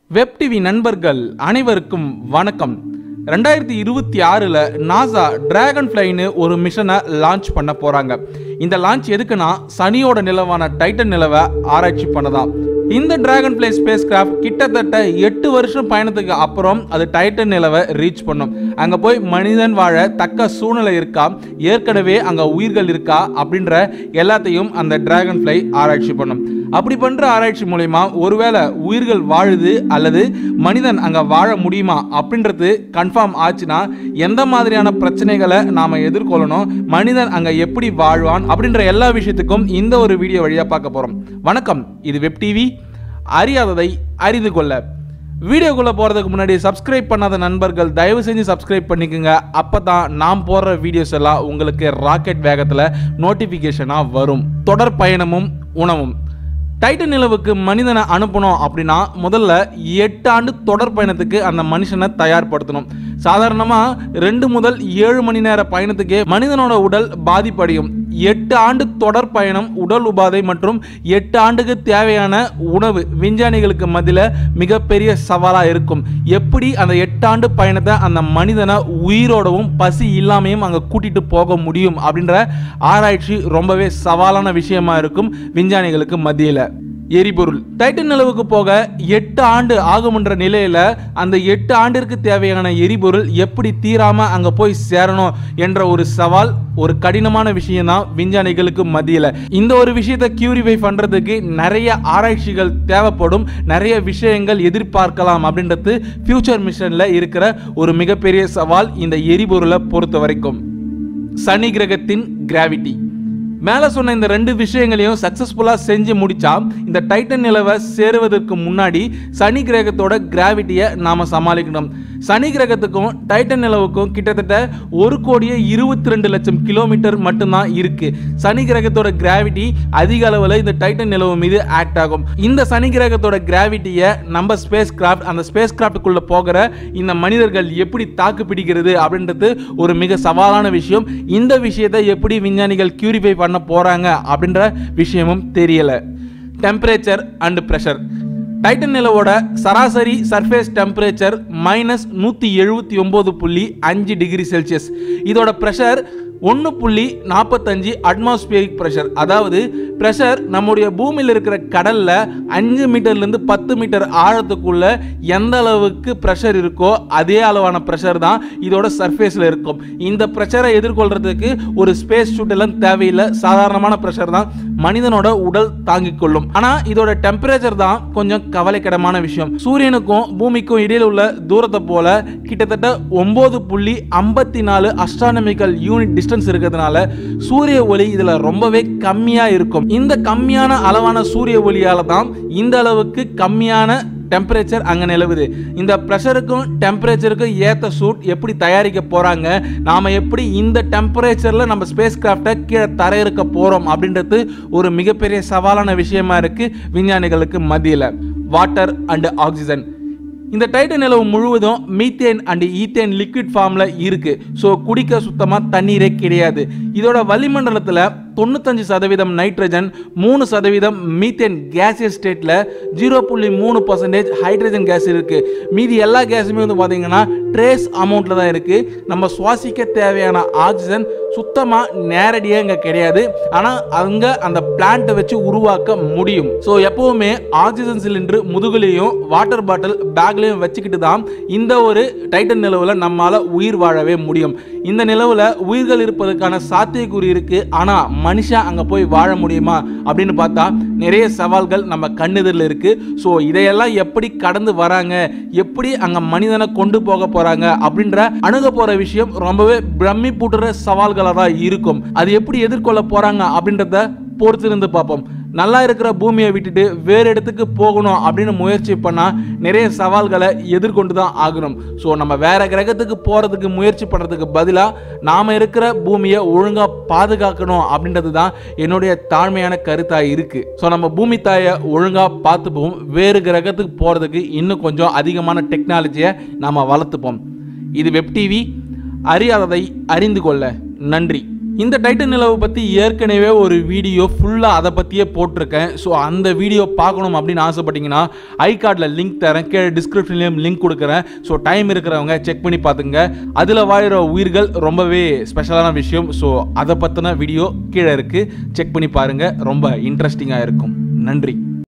web TV நண்பர்கள் அனைவருக்கும் வணக்கம் ரெண்டாயிரத்தி இருபத்தி ஆறில் நாசா டிராகன் ஃப்ளைன்னு ஒரு மிஷனை லான்ச் பண்ண போகிறாங்க இந்த லான்ச் எதுக்குன்னா சனியோட நிலவான டைட்டன் நிலவை ஆராய்ச்சி பண்ணதான் இந்த டிராகன் ஃப்ளை ஸ்பேஸ் கிராஃப்ட் கிட்டத்தட்ட எட்டு வருஷம் பயணத்துக்கு அப்புறம் அது டைட்டன் நிலவை ரீச் பண்ணும் அங்கே போய் மனிதன் வாழ தக்க சூழ்நிலை இருக்கா ஏற்கனவே அங்கே உயிர்கள் இருக்கா அப்படின்ற எல்லாத்தையும் அந்த டிராகன் ஃப்ளை ஆராய்ச்சி பண்ணும் அப்படி பண்ணுற ஆராய்ச்சி மூலயமா ஒருவேளை உயிர்கள் வாழுது அல்லது மனிதன் அங்கே வாழ முடியுமா அப்படின்றது கன்ஃபார்ம் ஆச்சுன்னா எந்த மாதிரியான பிரச்சனைகளை நாம் எதிர்கொள்ளணும் மனிதன் அங்கே எப்படி வாழ்வான் அப்படின்ற எல்லா விஷயத்துக்கும் இந்த ஒரு வீடியோ வழியாக பார்க்க போகிறோம் வணக்கம் இது வெப் டிவி அறியாததை அறிந்து கொள்ள வீடியோக்குள்ளே போகிறதுக்கு முன்னாடி சப்ஸ்கிரைப் பண்ணாத நண்பர்கள் தயவு செஞ்சு சப்ஸ்கிரைப் பண்ணிக்கோங்க அப்போ தான் நாம் போடுற வீடியோஸ் எல்லாம் உங்களுக்கு ராக்கெட் வேகத்தில் நோட்டிஃபிகேஷனாக வரும் தொடர் பயணமும் உணவும் டைட்டன் நிலவுக்கு மனிதனை அனுப்பணும் அப்படின்னா முதல்ல எட்டு ஆண்டு தொடர் பயணத்துக்கு அந்த மனுஷனை தயார்படுத்தணும் சாதாரணமாக ரெண்டு முதல் ஏழு மணி நேர பயணத்துக்கே மனிதனோட உடல் பாதிப்படையும் எட்டு ஆண்டு தொடர் பயணம் உடல் உபாதை மற்றும் எட்டு ஆண்டுக்கு தேவையான உணவு விஞ்ஞானிகளுக்கு மத்தியில் மிகப்பெரிய சவாலாக இருக்கும் எப்படி அந்த எட்டு ஆண்டு பயணத்தை அந்த மனிதனை உயிரோடவும் பசி இல்லாமையும் அங்கே கூட்டிட்டு போக முடியும் அப்படின்ற ஆராய்ச்சி ரொம்பவே சவாலான விஷயமா இருக்கும் விஞ்ஞானிகளுக்கு மத்தியில் எரிபொருள் டைட்டன் நிலவுக்கு போக எட்டு ஆண்டு ஆகும்ன்ற நிலையில அந்த எட்டு ஆண்டிற்கு தேவையான எரிபொருள் எப்படி தீராம அங்க போய் சேரணும் என்ற ஒரு சவால் ஒரு கடினமான விஷயம் தான் விஞ்ஞானிகளுக்கு மத்தியில் இந்த ஒரு விஷயத்தை கியூரிஃபை பண்றதுக்கு நிறைய ஆராய்ச்சிகள் தேவைப்படும் நிறைய விஷயங்கள் எதிர்பார்க்கலாம் அப்படின்றது ஃபியூச்சர் மிஷன்ல இருக்கிற ஒரு மிகப்பெரிய சவால் இந்த எரிபொருளை பொறுத்த வரைக்கும் சனி கிரகத்தின் கிராவிட்டி மேலே சொன்ன இந்த ரெண்டு விஷயங்களையும் சக்ஸஸ்ஃபுல்லாக செஞ்சு முடிச்சா இந்த டைட்டன் நிலவை சேருவதற்கு முன்னாடி சனி கிரகத்தோட கிராவிட்டியை நாம் சமாளிக்கணும் சனி கிரகத்துக்கும் டைட்டன் நிலவுக்கும் கிட்டத்தட்ட ஒரு கோடியே இருபத்தி ரெண்டு லட்சம் கிலோமீட்டர் மட்டும்தான் இருக்கு சனி கிரகத்தோட கிராவிட்டி அதிக அளவில் இந்த டைட்டன் நிலவு மீது ஆக்ட் ஆகும் இந்த சனி கிரகத்தோட கிராவிட்டியை நம்ம ஸ்பேஸ் கிராஃப்ட் அந்த ஸ்பேஸ் கிராஃப்டுக்குள்ள போகிற இந்த மனிதர்கள் எப்படி தாக்கு பிடிக்கிறது அப்படின்றது ஒரு மிக சவாலான விஷயம் இந்த விஷயத்தை எப்படி விஞ்ஞானிகள் கியூரிஃபை பண்ண போறாங்க அப்படின்ற விஷயமும் தெரியல டெம்பரேச்சர் அண்ட் ப்ரெஷர் டைட்டன் நிலவோட சராசரி சர்ஃபேஸ் டெம்பரேச்சர் மைனஸ் நூற்றி எழுபத்தி ஒம்பது புள்ளி அஞ்சு டிகிரி செல்சியஸ் இதோட ப்ரெஷர் ஒன்று புள்ளி நாற்பத்தஞ்சு அட்மாஸ்பியரிக் ப்ரெஷர் அதாவது ப்ரெஷர் நம்முடைய பூமியில் இருக்கிற கடலில் அஞ்சு மீட்டர்லேருந்து பத்து மீட்டர் ஆழத்துக்குள்ள எந்த அளவுக்கு ப்ரெஷர் இருக்கோ அதே அளவான ப்ரெஷர் தான் இதோட சர்ஃபேஸில் இருக்கும் இந்த ப்ரெஷரை எதிர்கொள்கிறதுக்கு ஒரு ஸ்பேஸ் ஷூட் எல்லாம் தேவையில்லை சாதாரணமான ப்ரெஷர் தான் மனிதனோட உடல் தாங்கிக் கொள்ளும் ஆனால் இதோட டெம்பரேச்சர் தான் கொஞ்சம் கவலைக்கிடமான விஷயம் சூரியனுக்கும் பூமிக்கும் இடையில் உள்ள தூரத்தை போல கிட்டத்தட்ட ஒம்பது புள்ளி ஐம்பத்தி நாலு அஸ்ட்ரானமிக்கல் யூனிட் டிஸ்டன்ஸ் இருக்கிறதுனால சூரிய ஒளி இதில் ரொம்பவே கம்மியாக இருக்கும் இந்த கம்மியான அளவான சூரிய ஒளியால தான் இந்த அளவுக்கு கம்மியான டெம்பரேச்சர் அங்கே நிலவுது இந்த ப்ரெஷருக்கும் டெம்பரேச்சருக்கும் ஏற்ற சூட் எப்படி தயாரிக்க போகிறாங்க நாம் எப்படி இந்த டெம்பரேச்சரில் நம்ம ஸ்பேஸ் கிராஃப்டை கீழே தரையிறக்க போகிறோம் அப்படின்றது ஒரு மிகப்பெரிய சவாலான விஷயமா இருக்குது விஞ்ஞானிகளுக்கு மத்தியில் வாட்டர் அண்ட் ஆக்சிஜன் இந்த டைட்டன் நிலவு முழுவதும் மீத்தேன் அண்ட் ஈத்தேன் லிக்விட் ஃபார்மில் இருக்குது ஸோ குடிக்க சுத்தமாக தண்ணீரே கிடையாது இதோட வளிமண்டலத்தில் தொண்ணூத்தஞ்சு சதவீதம் நைட்ரஜன் மூணு சதவீதம் மீத்தேன் கேசியஸ் ஸ்டேட்டில் ஜீரோ புள்ளி மூணு பர்சன்டேஜ் ஹைட்ரஜன் கேஸ் இருக்குது மீதி எல்லா கேஸுமே வந்து பார்த்தீங்கன்னா ட்ரேஸ் அமௌண்ட்டில் தான் இருக்குது நம்ம சுவாசிக்க தேவையான ஆக்சிஜன் சுத்தமாக நேரடியாக இங்கே கிடையாது ஆனால் அங்கே அந்த பிளான்ட்டை வச்சு உருவாக்க முடியும் ஸோ எப்போவுமே ஆக்சிஜன் சிலிண்டர் முதுகுலையும் வாட்டர் பாட்டில் பேக்லையும் வச்சுக்கிட்டு தான் இந்த ஒரு டைட்டன் நிலவில் நம்மளால் உயிர் வாழவே முடியும் இந்த நிலவில் உயிர்கள் இருப்பதற்கான சாத்தியக்கூறு இருக்குது ஆனால் மனுஷன் அங்கே போய் வாழ முடியுமா அப்படின்னு பார்த்தா நிறைய சவால்கள் நம்ம கண்ணுதலில் இருக்குது ஸோ இதையெல்லாம் எப்படி கடந்து வராங்க எப்படி அங்கே மனிதனை கொண்டு போக போகிறாங்க அப்படின்ற அணுக போகிற விஷயம் ரொம்பவே பிரம்மி பூட்டுற சவால்களாக தான் இருக்கும் அது எப்படி எதிர்கொள்ள போகிறாங்க அப்படின்றத பொறுத்திருந்து பார்ப்போம் நல்லா இருக்கிற பூமியை விட்டுட்டு வேறு இடத்துக்கு போகணும் அப்படின்னு முயற்சி பண்ணால் நிறைய சவால்களை எதிர்கொண்டு தான் ஆகணும் ஸோ நம்ம வேற கிரகத்துக்கு போகிறதுக்கு முயற்சி பண்ணுறதுக்கு பதிலாக நாம் இருக்கிற பூமியை ஒழுங்காக பாதுகாக்கணும் அப்படின்றது தான் என்னுடைய தாழ்மையான கருத்தாக இருக்குது ஸோ நம்ம பூமி தாயை ஒழுங்காக பார்த்துப்போம் வேறு கிரகத்துக்கு போகிறதுக்கு இன்னும் கொஞ்சம் அதிகமான டெக்னாலஜியை நாம் வளர்த்துப்போம் இது வெப் டிவி அறியாததை அறிந்து கொள்ள நன்றி இந்த டைட்டன் நிலவை பற்றி ஏற்கனவே ஒரு வீடியோ ஃபுல்லாக அதை பற்றியே போட்டிருக்கேன் ஸோ அந்த வீடியோ பார்க்கணும் அப்படின்னு ஆசைப்பட்டீங்கன்னா ஐ கார்டில் லிங்க் தரேன் கீழே டிஸ்கிரிப்ஷன்லேயும் லிங்க் கொடுக்குறேன் ஸோ டைம் இருக்கிறவங்க செக் பண்ணி பார்த்துங்க அதில் வாழ்கிற உயிர்கள் ரொம்பவே ஸ்பெஷலான விஷயம் ஸோ அதை பற்றின வீடியோ கீழே இருக்குது செக் பண்ணி பாருங்கள் ரொம்ப இன்ட்ரெஸ்டிங்காக இருக்கும் நன்றி